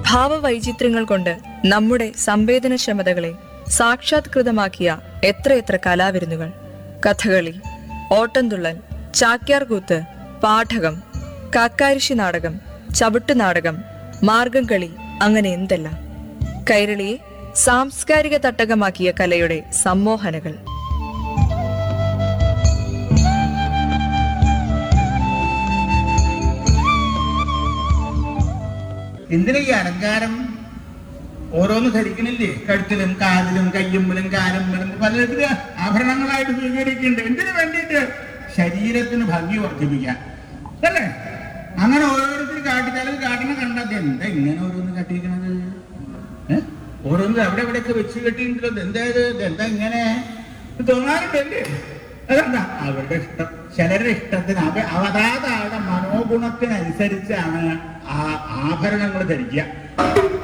ഭാവവൈചിത്ര്യങ്ങൾ കൊണ്ട് നമ്മുടെ സംവേദനക്ഷമതകളെ സാക്ഷാത്കൃതമാക്കിയ എത്രയെത്ര കലാവിരുന്നുകൾ കഥകളി ഓട്ടംതുള്ളൽ ചാക്യാർകൂത്ത് പാഠകം കാക്കാരിശി നാടകം ചവിട്ടുനാടകം മാർഗംകളി അങ്ങനെ എന്തെല്ലാം കൈരളിയെ സാംസ്കാരിക തട്ടകമാക്കിയ കലയുടെ സമ്മോഹനകൾ എന്തിനാ ഈ അലങ്കാരം ഓരോന്ന് ധരിക്കണില്ലേ കഴുത്തിലും കാലിലും കയ്യുമ്പിലും കാലുമ്പിലും പലതരത്തില് ആഭരണങ്ങളായിട്ട് സ്വീകരിക്കുന്നുണ്ട് എന്തിനു വേണ്ടിയിട്ട് ശരീരത്തിന് ഭംഗി വർദ്ധിപ്പിക്കാൻ അല്ലേ അങ്ങനെ ഓരോരുത്തർ കാട്ടിച്ചാലും കാട്ടണ കണ്ടത് എന്താ ഇങ്ങനെ ഓരോന്ന് കട്ടിയിരിക്കണത് ഏ? ഓരോന്ന് അവിടെ എവിടെയൊക്കെ വെച്ച് കെട്ടിയിട്ടുണ്ടല്ലോ എന്താ ഇത് ഇത് എന്താ ഇങ്ങനെ ഇത് തോന്നാറുണ്ടല്ലേ അതെന്താ അവരുടെ ഇഷ്ടം ചിലരുടെ ഇഷ്ടത്തിന് അവ അവതാത ആളുടെ മനോഗുണത്തിനനുസരിച്ചാണ് ആ ആഭരണങ്ങൾ ധരിക്കുക